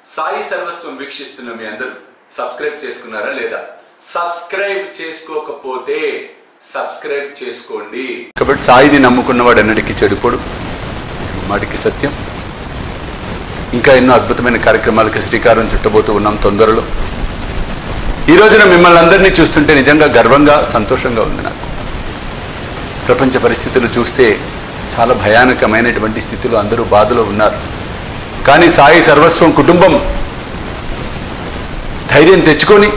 సాయి సర్వస్వం వీక్షిస్తున్న మీ అందరూ సబ్స్క్రైబ్ చేసుకున్నారా లేదా సబ్స్క్రైబ్ చేసుకోకపోతే సబ్స్క్రైబ్ చేసుకోండి కాబట్టి సాయిని నమ్ముకున్నవాడు ఎన్నటికీ చెడిపోడు మాటికి సత్యం ఇంకా ఎన్నో అద్భుతమైన కార్యక్రమాలకి శ్రీకారం చుట్టబోతూ ఉన్నాం తొందరలో ఈ రోజున మిమ్మల్ని అందరినీ చూస్తుంటే నిజంగా గర్వంగా సంతోషంగా ఉంది నాకు ప్రపంచ పరిస్థితులు చూస్తే చాలా భయానకమైనటువంటి స్థితిలో అందరూ బాధలో ఉన్నారు కానీ సాయి సర్వస్వం కుటుంబం ధైర్యం తెచ్చుకొని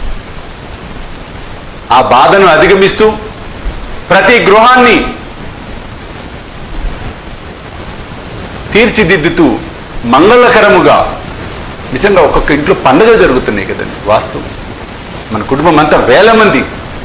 ఆ బాధను అధిగమిస్తూ ప్రతి గృహాన్ని తీర్చిదిద్దుతూ మంగళకరముగా నిజంగా ఒక్కొక్క ఇంట్లో పండుగలు జరుగుతున్నాయి కదండి వాస్తవం మన కుటుంబం అంతా వేల మంది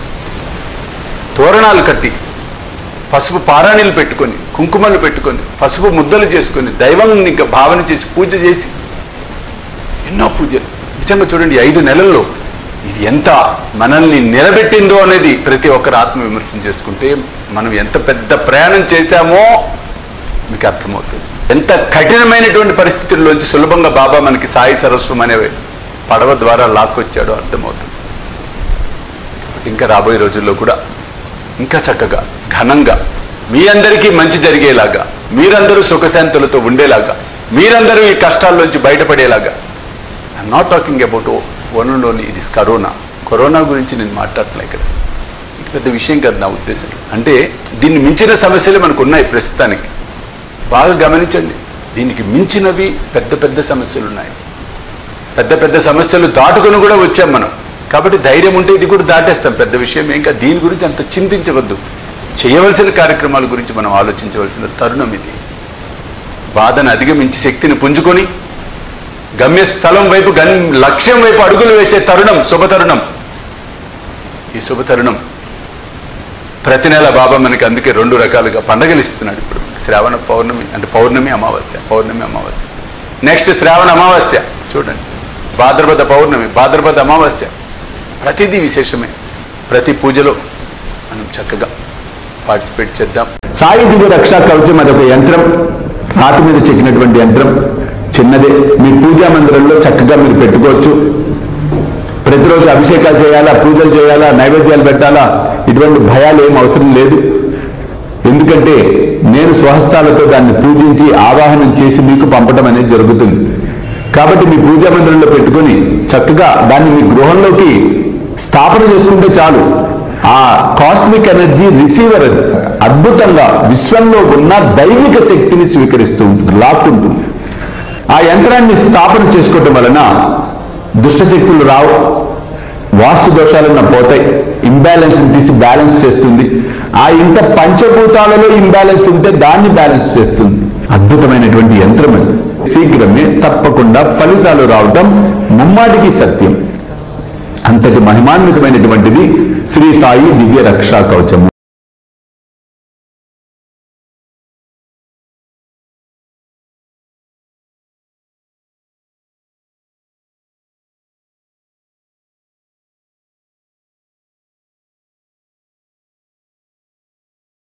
తోరణాలు కట్టి పసుపు పారాణీలు పెట్టుకొని కుంకుమలు పెట్టుకొని పసుపు ముద్దలు చేసుకొని దైవాన్ని ఇంకా భావన చేసి పూజ చేసి ఎన్నో పూజలు నిజంగా చూడండి ఈ ఐదు నెలల్లో ఇది ఎంత మనల్ని నిలబెట్టిందో అనేది ప్రతి ఒక్కరు ఆత్మ విమర్శన చేసుకుంటే మనం ఎంత పెద్ద ప్రయాణం చేశామో మీకు అర్థమవుతుంది ఎంత కఠినమైనటువంటి పరిస్థితుల్లోంచి సులభంగా బాబా మనకి సాయి సరస్వం అనే పడవ ద్వారా లాక్కొచ్చాడో అర్థమవుతుంది కాబట్టి ఇంకా రాబోయే రోజుల్లో కూడా ఇంకా చక్కగా ఘనంగా మీ అందరికీ మంచి జరిగేలాగా మీరందరూ సుఖశాంతులతో ఉండేలాగా మీరందరూ ఈ కష్టాల్లోంచి బయటపడేలాగా I'm not talking about one and only ఇది కరోనా కరోనా గురించి నేను మాట్లాడలే ఇక్కడ ఇది పెద్ద విషయం కాదు నా ఉద్దేశం అంటే దీన్ని మించిన సమస్యలు మనకు ఉన్నాయి ప్రస్తుతానికి బాగా గమనించండి దీనికి మించినవి పెద్ద పెద్ద సమస్యలు ఉన్నాయి పెద్ద పెద్ద సమస్యలు దాటుకొని కూడా వచ్చాం మనం కాబట్టి ధైర్యం ఉంటే ఇది కూడా దాటేస్తాం పెద్ద విషయం ఇంకా దీని గురించి అంత చింతించవద్దు చేయవలసిన కార్యక్రమాల గురించి మనం ఆలోచించవలసిన తరుణం ఇది బాధను అధిగమించి శక్తిని పుంజుకొని గమ్యస్థలం వైపు గన్ లక్ష్యం వైపు అడుగులు వేసే తరుణం శుభతరుణం ఈ శుభతరుణం ప్రతి నెల బాబా మనకి అందుకే రెండు రకాలుగా పండగలు ఇస్తున్నాడు ఇప్పుడు శ్రావణ పౌర్ణమి అంటే పౌర్ణమి అమావాస్య పౌర్ణమి అమావాస్య నెక్స్ట్ శ్రావణ అమావాస్య చూడండి భాద్రపద పౌర్ణమి భాద్రపద అమావాస్య ప్రతిదీ విశేషమే ప్రతి పూజలో మనం చక్కగా పార్టిసిపేట్ చేద్దాం సాయి దివ్య రక్షా కవచం అదొక యంత్రం రాతి మీద చెక్కినటువంటి యంత్రం చిన్నదే మీ పూజా మందిరంలో చక్కగా మీరు పెట్టుకోవచ్చు ప్రతిరోజు అభిషేకాలు చేయాలా పూజలు చేయాలా నైవేద్యాలు పెట్టాలా ఇటువంటి భయాలు ఏం అవసరం లేదు ఎందుకంటే నేను స్వహస్తాలతో దాన్ని పూజించి ఆవాహనం చేసి మీకు పంపడం అనేది జరుగుతుంది కాబట్టి మీ పూజా మందిరంలో పెట్టుకొని చక్కగా దాన్ని మీ గృహంలోకి స్థాపన చేసుకుంటే చాలు ఆ కాస్మిక్ ఎనర్జీ రిసీవర్ అది అద్భుతంగా విశ్వంలో ఉన్న దైవిక శక్తిని స్వీకరిస్తూ ఉంటుంది లాక్కుంటుంది ఆ యంత్రాన్ని స్థాపన చేసుకోవటం వలన దుష్టశక్తులు రావు వాస్తు దోషాలన్న పోతాయి ఇంబ్యాలెన్స్ తీసి బ్యాలెన్స్ చేస్తుంది ఆ ఇంట పంచభూతాలలో ఇంబ్యాలెన్స్ ఉంటే దాన్ని బ్యాలెన్స్ చేస్తుంది అద్భుతమైనటువంటి యంత్రం అది శీఘ్రమే తప్పకుండా ఫలితాలు రావటం ముమ్మాటికి సత్యం అంతటి మహిమాన్వితమైనటువంటిది శ్రీ సాయి దివ్య రక్షా కవచము